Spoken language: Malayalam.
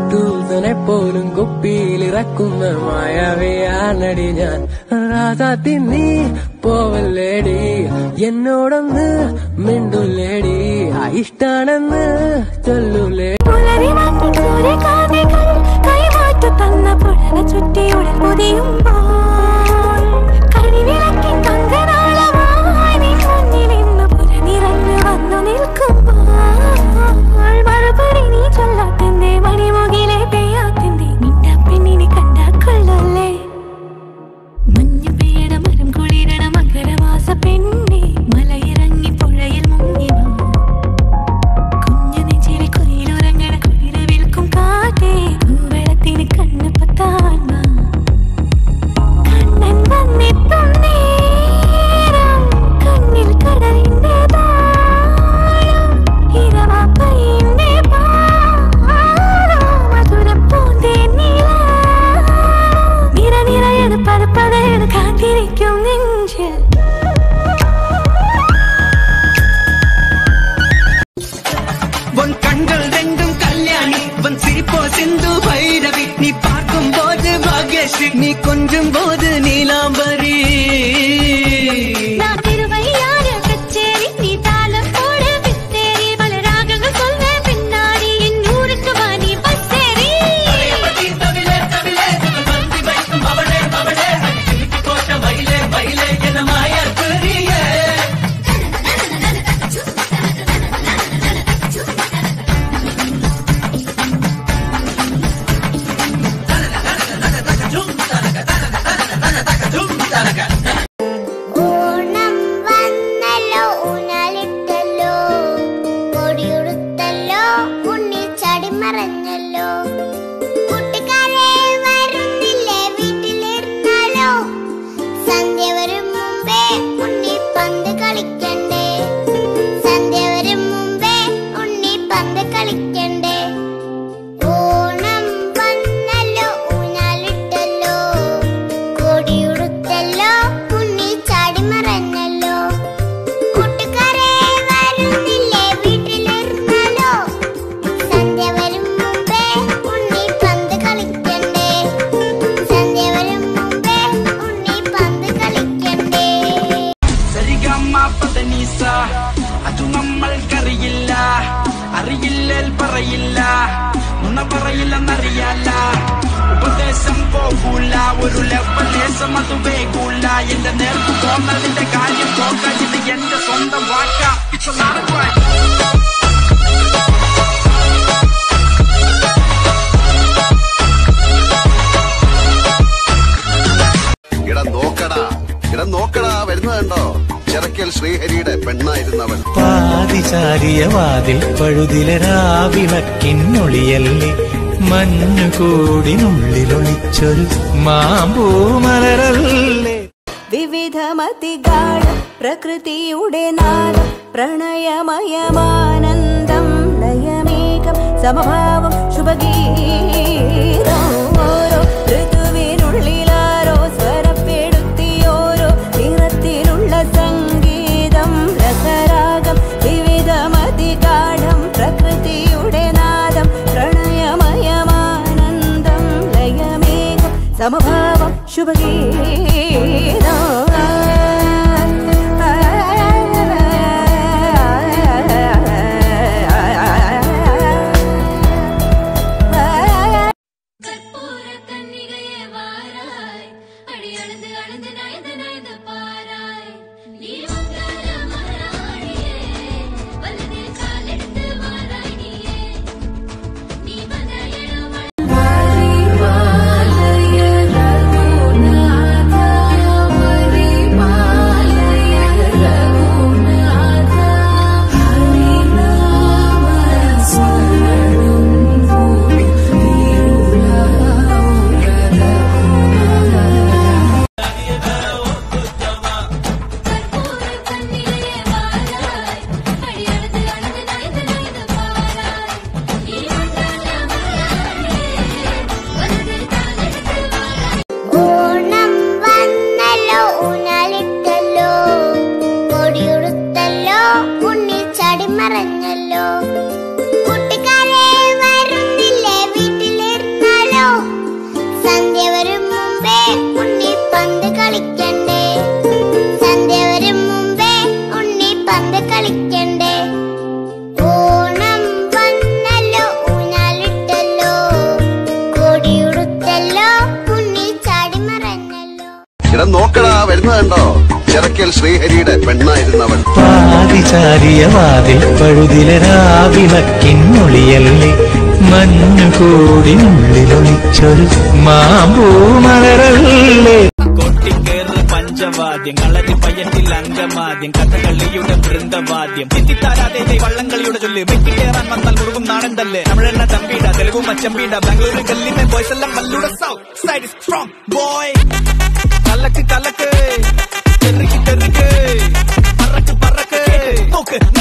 കുട്ടൂസനെ പോലും കുപ്പിയിലിറക്കുന്ന മായാവിയാണടി ഞാൻ രാധാത്തി നീ പോവല്ലേടി എന്നോടൊന്ന് മിണ്ടുല്ലേടി ആ ഇഷ്ടാണെന്ന് ചൊല്ലുലേ പുലരിനാട്ടിൽ സൂര്യകാന്തികൾ കൈമാറ്റു തന്ന പുഴനെ ചുറ്റി ഉടൽ പൊതിയുമ്പോൾ കരിവിളക്കിൻ കങ്കനാളമായി നീ മുന്നിൽ ഇന്ന് പുരനിറഞ്ഞു വന്നു നിൽക്കുമ്പോൾ മറുപടി നീ ചൊല്ലാത്തിന്റെ മണിമുകിലെ പെയ്യാത്തിന്റെ നിന്റെ പെണ്ണിനെ കണ്ടാ കൊള്ളല്ലേ മഞ്ഞു പെയ്യണ മരം കുളിരണ മകരമാസ പെണ്ണെ മലയിറങ്ങി പുഴയിൽ മുങ്ങി വാ കുഞ്ഞു നെഞ്ചിലെ കുയിലുറങ്ങണ കുളിര വിൽക്കും കാറ്റേ വെള്ളത്തിന് കണ്ണ് പത്താൻ വാ കണ്ണൻ വന്നെത്തും നേരം കണ്ണിൽ കടലിന്റെ താളം ഇരവാപ്പയിന്റെ പാടം മധുരപ്പൂന്തേ നിര നിറയത് പരപ്പതയത് കാത്തിരിക്കും നെഞ്ചിൽ உன் கண்கள் ரெண்டும் கல்யாணி உன் சிரிப்போ சிந்து பைரவி நீ பார்க்கும் போது பாக்யஸ்ரீ நீ கொஞ்சும் போது நீலாம்பரி நான் திருவையாறு கச்சேரி நீ தாளம் போட வித்தேரி பல ராகங்கள் சொல்ல பின்னாடி என் ஊருக்கு வா நீ பஸ்ஸேரி ഓണം വന്നല്ലോ ഊഞ്ഞാലിട്ടല്ലോ കൊടിയുടുത്തല്ലോ ഉണ്ണി ചടിമറഞ്ഞല്ലോ കൂട്ടുകാരെ വരുന്നില്ലേ വീട്ടിലിരുന്നാലോ സന്ധ്യ വരും മുമ്പേ ഉണ്ണി പന്ത് കളിക്കണ്ടേ സന്ധ്യ വരും മുമ്പേ ഉണ്ണി പന്ത് കളിക്കണ്ടേ ഓണം വന്നല്ലോ ഊഞ്ഞാലിട്ടല്ലോ കൊടിയുടുത്തല്ലോ ഉണ്ണി ചാടിമറഞ്ഞല്ലോ കൂട്ടുകാരെ വരുന്നില്ലേ വീട്ടിലിരുന്നാലോ സന്ധ്യ വരും മുമ്പേ ഉണ്ണി പന്ത് കളിക്കണ്ടേ സന്ധ്യ വരും മുമ്പേ ഉണ്ണി പന്ത് കളിക്കണ്ടേ സരിഗമ്മ പതനീസ അത് നമ്മൾക്കറിയില്ല അറിയില്ലേൽ പറയില്ല നുണ പറയില്ലെന്നറിയാല ഉപദേശം പോകൂല ഒരു ലെവലേശം അത് വേകൂല എന്റെ നേർക്ക് പോന്നതിന്റെ കാര്യം പോക്ക ഇത് എന്റെ സ്വന്തം വാക്ക ഇപ്പൊ നടക്കുവാൻ ഇട നോക്കടാ ഇട നോക്കടാ വരുന്നത് കണ്ടോ ചിറക്കൽ ശ്രീഹരിയുടെ പെണ്ണായിരുന്നവൾ പാതിചാരിയ വാതിൽ പഴുതിലെ രാവിളക്കിന്നൊളിയല്ലേ മഞ്ഞുകൂടിനുള്ളിലൊളിച്ചൊരു മാമ്പൂമലരല്ലേ വിവിധമതിഗാഢ പ്രകൃതിയുടെ നാദം പ്രണയമയമാനന്ദം ലയമേകം സമഭാവം ശുഭഗീതം ഓരോ ഋതുവിനുള്ളിലാരോ സ്വരപ്പെടുത്തിയോരോ നിറത്തിലുള്ള സംഗീതം രസരാഗം വിവിധമതിഗാഠം പ്രകൃതിയുടെ നാദം പ്രണയമയമാനന്ദം ലയമേകം സമഭാവം ശുഭഗീതം കർപ്പൂര കന്യകയെ വാരായി അടിയളന്ന് അളന്ന് നയന്ന് നയന്ന് പാരായി നീ മംഗള മഹാറാണിയേ വലതിൽ കാലെടുത്ത് വാരായി നീയേ നീ വന്നയണം ും ഇട നോക്കടാ വരുന്നത് കണ്ടോ ചിറക്കൽ ശ്രീഹരിയുടെ പെണ്ണായിരുന്നവൾ പാതിചാരിയ വാതിൽ പഴുതിലെ രാവിളക്കിന്നൊളിയല്ലേ മഞ്ഞു കൂടി ഉള്ളിലൊളിച്ചൊരു മാമ്പൂമലരല്ലേ കൊട്ടിക്കേറ് പഞ്ചവാദ്യം കളരി പയ്യറ്റിൽ അങ്കമാദ്യം കഥകളിയുടെ വൃന്ദവാദ്യം തെറ്റിത്താരാതെ വള്ളംകളിയുടെ ചൊല്ല് വെട്ടിക്കേറാൻ വന്നാൽ മുറുകും നാടൻ തല്ല് തമിഴെണ്ണ തമ്പീട തെലുഗു മച്ചമ്പീട ബാംഗ്ലൂരിൽ ഗല്ലിമേ ബോയ്സ് എല്ലാം കല്ലുടെ south side is from boy കലക്ക് കലക്ക് തെറിക്ക് തെറിക്ക് പറക്ക് പറക്ക് നോക്ക്